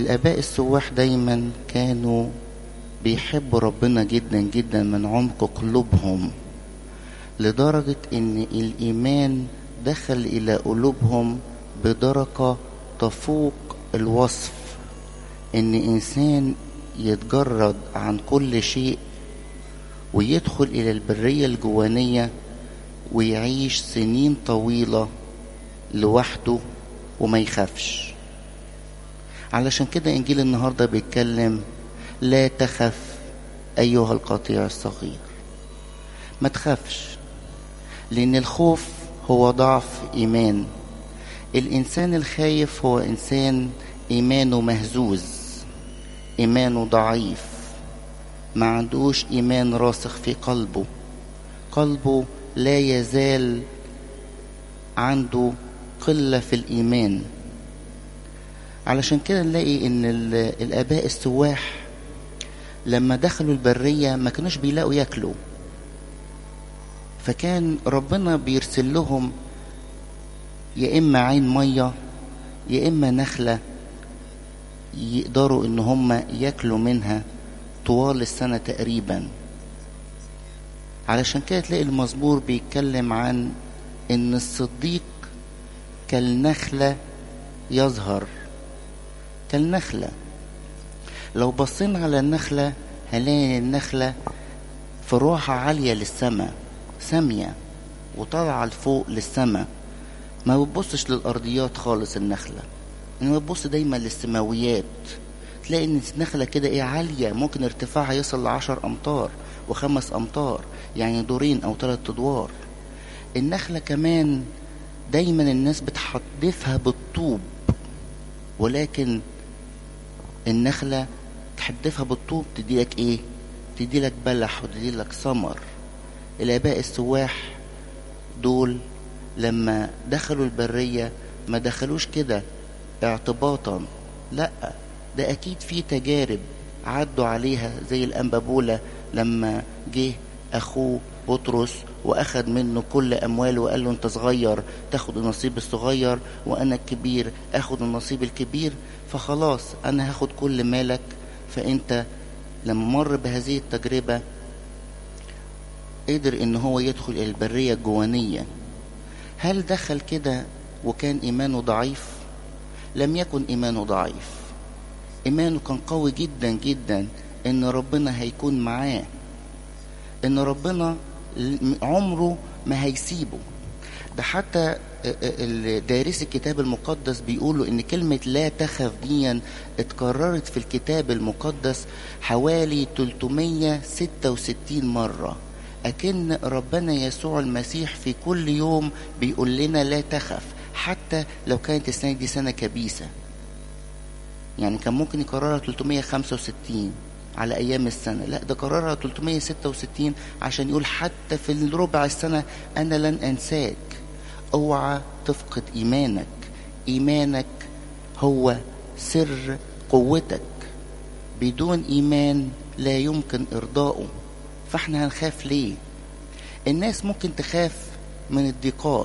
الآباء السواح دايما كانوا بيحبوا ربنا جدا جدا من عمق قلوبهم لدرجة ان الإيمان دخل إلى قلوبهم بدرجة تفوق الوصف ان إنسان يتجرد عن كل شيء ويدخل إلى البرية الجوانية ويعيش سنين طويلة لوحده وما يخافش علشان كده إنجيل النهاردة بيتكلم لا تخف أيها القطيع الصغير ما تخافش لأن الخوف هو ضعف إيمان الإنسان الخايف هو إنسان إيمانه مهزوز إيمانه ضعيف ما عندوش إيمان راسخ في قلبه قلبه لا يزال عنده قلة في الإيمان علشان كده نلاقي إن الآباء السواح لما دخلوا البرية ما كانوش بيلاقوا ياكلوا فكان ربنا بيرسل لهم يا إما عين مية يا إما نخلة يقدروا إن هم ياكلوا منها طوال السنة تقريبا علشان كده تلاقي المزمور بيتكلم عن إن الصديق كالنخلة يظهر كالنخلة لو بصينا على النخلة هنلاقي النخلة فروعها عالية للسماء سامية وطالعة لفوق للسماء ما بتبصش للأرضيات خالص النخلة إنما بتبص دايما للسماويات تلاقي إن النخلة كده إيه عالية ممكن ارتفاعها يصل لعشر أمتار وخمس أمتار يعني دورين أو ثلاث أدوار النخلة كمان دايما الناس بتحدفها بالطوب ولكن النخلة تحدفها بالطوب تدي لك ايه تدي لك بلح وتدي لك ثمر الآباء السواح دول لما دخلوا البرية ما دخلوش كده اعتباطا لا ده أكيد في تجارب عدوا عليها زي الأنبابولة لما جه أخوه بطرس واخد منه كل امواله وقال له انت صغير تاخد النصيب الصغير وانا الكبير اخد النصيب الكبير فخلاص انا هاخد كل مالك فانت لما مر بهذه التجربة قدر ان هو يدخل الى البرية الجوانية هل دخل كده وكان ايمانه ضعيف لم يكن ايمانه ضعيف ايمانه كان قوي جدا جدا ان ربنا هيكون معاه ان ربنا عمره ما هيسيبه ده حتى دارس الكتاب المقدس بيقولوا ان كلمة لا تخف ديا اتكررت في الكتاب المقدس حوالي 366 مرة أكن ربنا يسوع المسيح في كل يوم بيقول لنا لا تخف حتى لو كانت السنة دي سنة كبيسة يعني كان ممكن يكررها 365 على ايام السنه لا ده قررها 366 عشان يقول حتى في الربع السنه انا لن انساك اوعى تفقد ايمانك ايمانك هو سر قوتك بدون ايمان لا يمكن ارضائه فاحنا هنخاف ليه الناس ممكن تخاف من الضيقات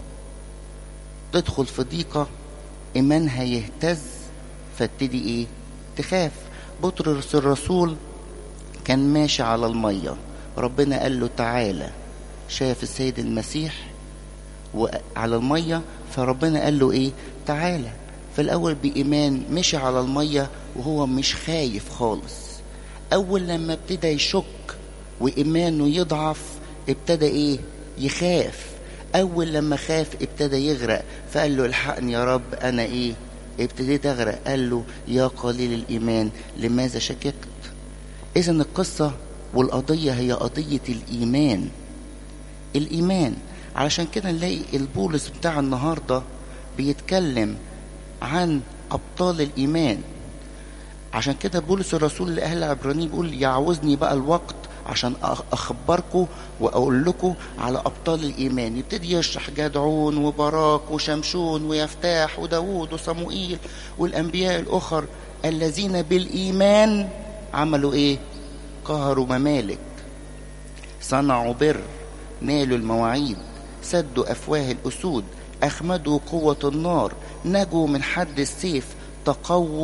تدخل في ضيقه ايمانها يهتز فابتدي ايه تخاف بطرس الرسول كان ماشي على المية ربنا قال له تعالى شاف السيد المسيح وعلى المية فربنا قال له ايه تعالى في الأول بإيمان مشي على المية وهو مش خايف خالص أول لما ابتدى يشك وإيمانه يضعف ابتدى ايه يخاف أول لما خاف ابتدى يغرق فقال له الحقني يا رب أنا ايه ابتديت اغرق قال له يا قليل الايمان لماذا شككت اذا القصه والقضيه هي قضيه الايمان الايمان علشان كده نلاقي البولس بتاع النهارده بيتكلم عن ابطال الايمان عشان كده بولس الرسول لاهل عبرانيين بيقول يعوزني بقى الوقت عشان اخبركم واقول لكم على ابطال الايمان يبتدي يشرح جدعون وبراك وشمشون ويفتاح وداوود وصموئيل والانبياء الاخر الذين بالايمان عملوا ايه قهروا ممالك صنعوا بر نالوا المواعيد سدوا افواه الاسود اخمدوا قوه النار نجوا من حد السيف تقووا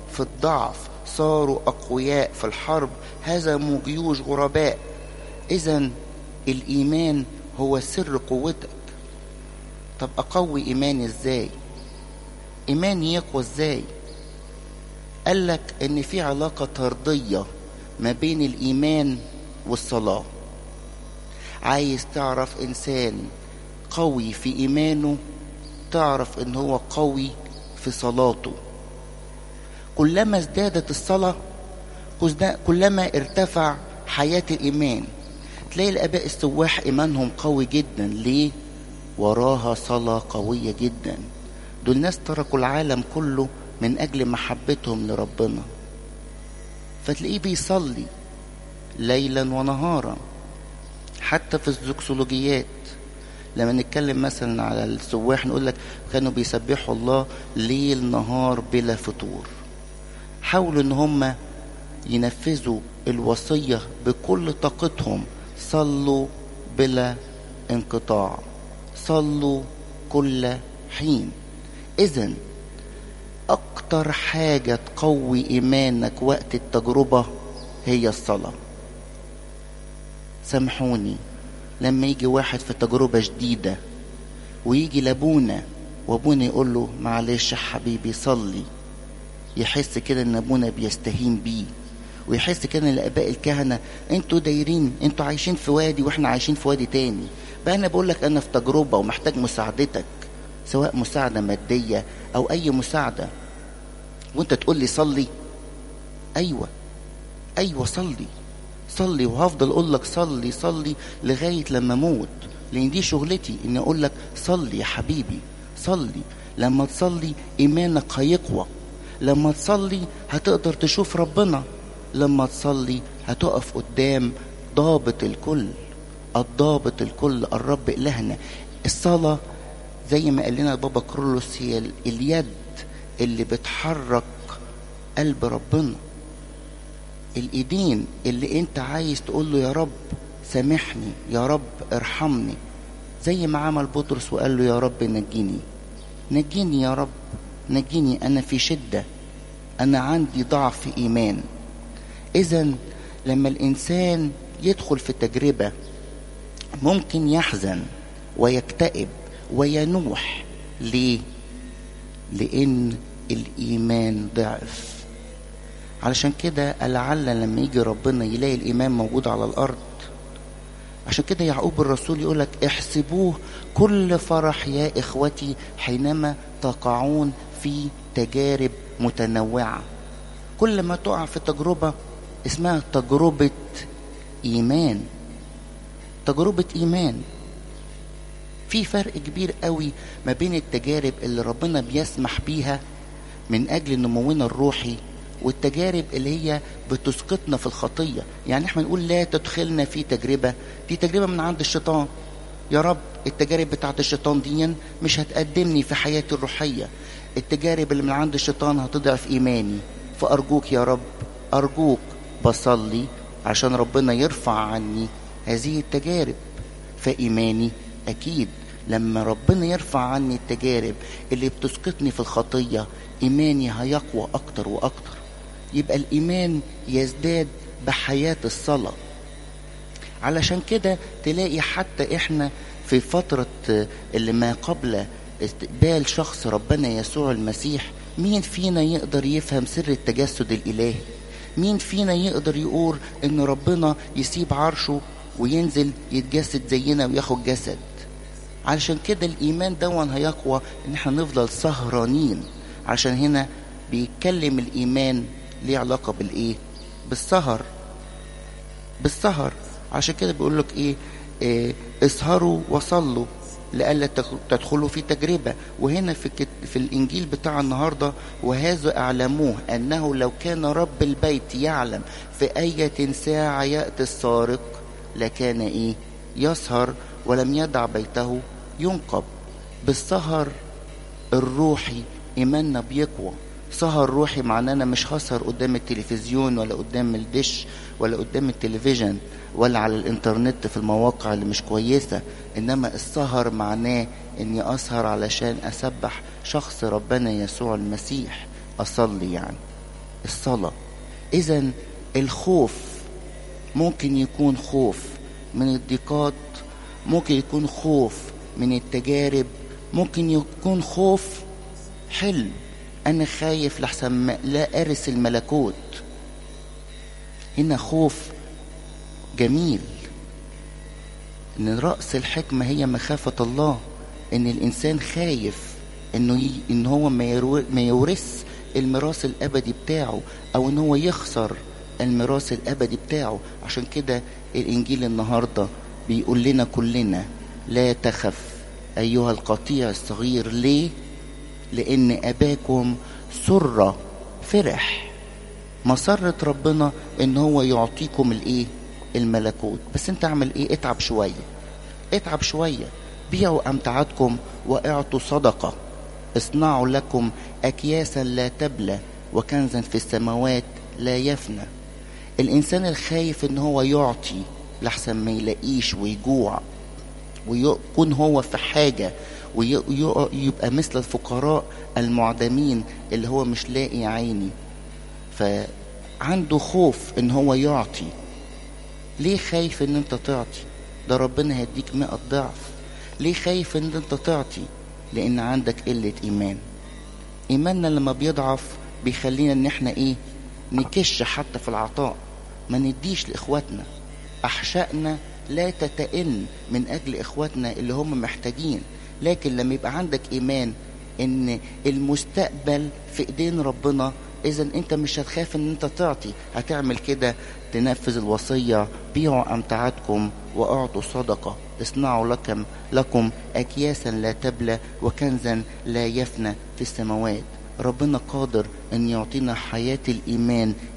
في الضعف صاروا أقوياء في الحرب هزموا جيوش غرباء إذا الإيمان هو سر قوتك طب أقوي إيماني إزاي إيماني يقوى إزاي قال لك إن في علاقة طردية ما بين الإيمان والصلاة عايز تعرف إنسان قوي في إيمانه تعرف إن هو قوي في صلاته كلما ازدادت الصلاة كلما ارتفع حياة الإيمان تلاقي الآباء السواح إيمانهم قوي جدا ليه؟ وراها صلاة قوية جدا دول ناس تركوا العالم كله من أجل محبتهم لربنا فتلاقيه بيصلي ليلا ونهارا حتى في الزوكسولوجيات لما نتكلم مثلا على السواح نقول لك كانوا بيسبحوا الله ليل نهار بلا فطور حاولوا ان هم ينفذوا الوصية بكل طاقتهم صلوا بلا انقطاع صلوا كل حين اذا اكتر حاجة تقوي ايمانك وقت التجربة هي الصلاة سامحوني لما يجي واحد في تجربة جديدة ويجي لابونا وابونا يقول له معلش يا حبيبي صلي يحس كده ان ابونا بيستهين بيه ويحس كده ان الاباء الكهنه انتوا دايرين انتوا عايشين في وادي واحنا عايشين في وادي تاني بقى انا بقول لك انا في تجربه ومحتاج مساعدتك سواء مساعده ماديه او اي مساعده وانت تقول لي صلي ايوه ايوه صلي صلي وهفضل اقول لك صلي صلي لغايه لما اموت لان دي شغلتي اني اقول لك صلي يا حبيبي صلي لما تصلي ايمانك هيقوى لما تصلي هتقدر تشوف ربنا لما تصلي هتقف قدام ضابط الكل الضابط الكل الرب إلهنا الصلاة زي ما قال لنا بابا كرولوس هي اليد اللي بتحرك قلب ربنا الايدين اللي انت عايز تقول له يا رب سامحني يا رب ارحمني زي ما عمل بطرس وقال له يا رب نجيني نجيني يا رب نجيني انا في شده انا عندي ضعف ايمان اذا لما الانسان يدخل في تجربه ممكن يحزن ويكتئب وينوح ليه لان الايمان ضعف علشان كده لعل لما يجي ربنا يلاقي الايمان موجود على الارض عشان كده يعقوب الرسول يقولك احسبوه كل فرح يا اخوتي حينما تقعون في تجارب متنوعة كل ما تقع في تجربة اسمها تجربة إيمان تجربة إيمان في فرق كبير قوي ما بين التجارب اللي ربنا بيسمح بيها من أجل نمونا الروحي والتجارب اللي هي بتسقطنا في الخطية يعني احنا نقول لا تدخلنا في تجربة دي تجربة من عند الشيطان يا رب التجارب بتاعت الشيطان دي مش هتقدمني في حياتي الروحية التجارب اللي من عند الشيطان هتضعف إيماني فأرجوك يا رب أرجوك بصلي عشان ربنا يرفع عني هذه التجارب فإيماني أكيد لما ربنا يرفع عني التجارب اللي بتسقطني في الخطية إيماني هيقوى أكتر وأكتر يبقى الإيمان يزداد بحياة الصلاة علشان كده تلاقي حتى إحنا في فترة اللي ما قبل استقبال شخص ربنا يسوع المسيح مين فينا يقدر يفهم سر التجسد الإلهي مين فينا يقدر يقول ان ربنا يسيب عرشه وينزل يتجسد زينا وياخد جسد علشان كده الايمان دون هيقوى ان احنا نفضل سهرانين عشان هنا بيتكلم الايمان ليه علاقه بالايه بالسهر بالسهر عشان كده بيقول لك ايه, إيه اسهروا وصلوا لئلا تدخلوا في تجربة وهنا في, في الإنجيل بتاع النهاردة وهذا أعلموه أنه لو كان رب البيت يعلم في أية ساعة يأتي السارق لكان إيه يسهر ولم يدع بيته ينقب بالسهر الروحي إيماننا بيقوى سهر روحي معناه أنا مش هسهر قدام التلفزيون ولا قدام الدش ولا قدام التلفزيون ولا على الانترنت في المواقع اللي مش كويسة انما السهر معناه اني اسهر علشان اسبح شخص ربنا يسوع المسيح اصلي يعني الصلاة إذا الخوف ممكن يكون خوف من الضيقات ممكن يكون خوف من التجارب ممكن يكون خوف حلم أنا خايف لحسن لا أرث الملكوت هنا خوف جميل إن رأس الحكمة هي مخافة الله إن الإنسان خايف إنه ي... إن هو ما, يرو... ما يورث الميراث الأبدي بتاعه أو إن هو يخسر الميراث الأبدي بتاعه عشان كده الإنجيل النهاردة بيقول لنا كلنا لا تخف أيها القطيع الصغير ليه؟ لأن أباكم سر فرح مسرة ربنا إن هو يعطيكم الإيه؟ الملكوت بس أنت اعمل إيه؟ اتعب شوية اتعب شوية بيعوا أمتعتكم واعطوا صدقة اصنعوا لكم أكياسا لا تبلى وكنزا في السماوات لا يفنى الإنسان الخايف إن هو يعطي لحسن ما يلاقيش ويجوع ويكون هو في حاجة ويبقى مثل الفقراء المعدمين اللي هو مش لاقي عيني فعنده خوف ان هو يعطي ليه خايف ان انت تعطي ده ربنا هيديك مئة ضعف ليه خايف ان انت تعطي لان عندك قلة ايمان ايماننا لما بيضعف بيخلينا ان احنا ايه نكش حتى في العطاء ما نديش لاخواتنا احشائنا لا تتئن من اجل اخواتنا اللي هم محتاجين لكن لما يبقى عندك ايمان ان المستقبل في ايدين ربنا اذا انت مش هتخاف ان انت تعطي هتعمل كده تنفذ الوصيه بيعوا امتعتكم واعطوا صدقه اصنعوا لكم لكم اكياسا لا تبلى وكنزا لا يفنى في السماوات ربنا قادر ان يعطينا حياه الايمان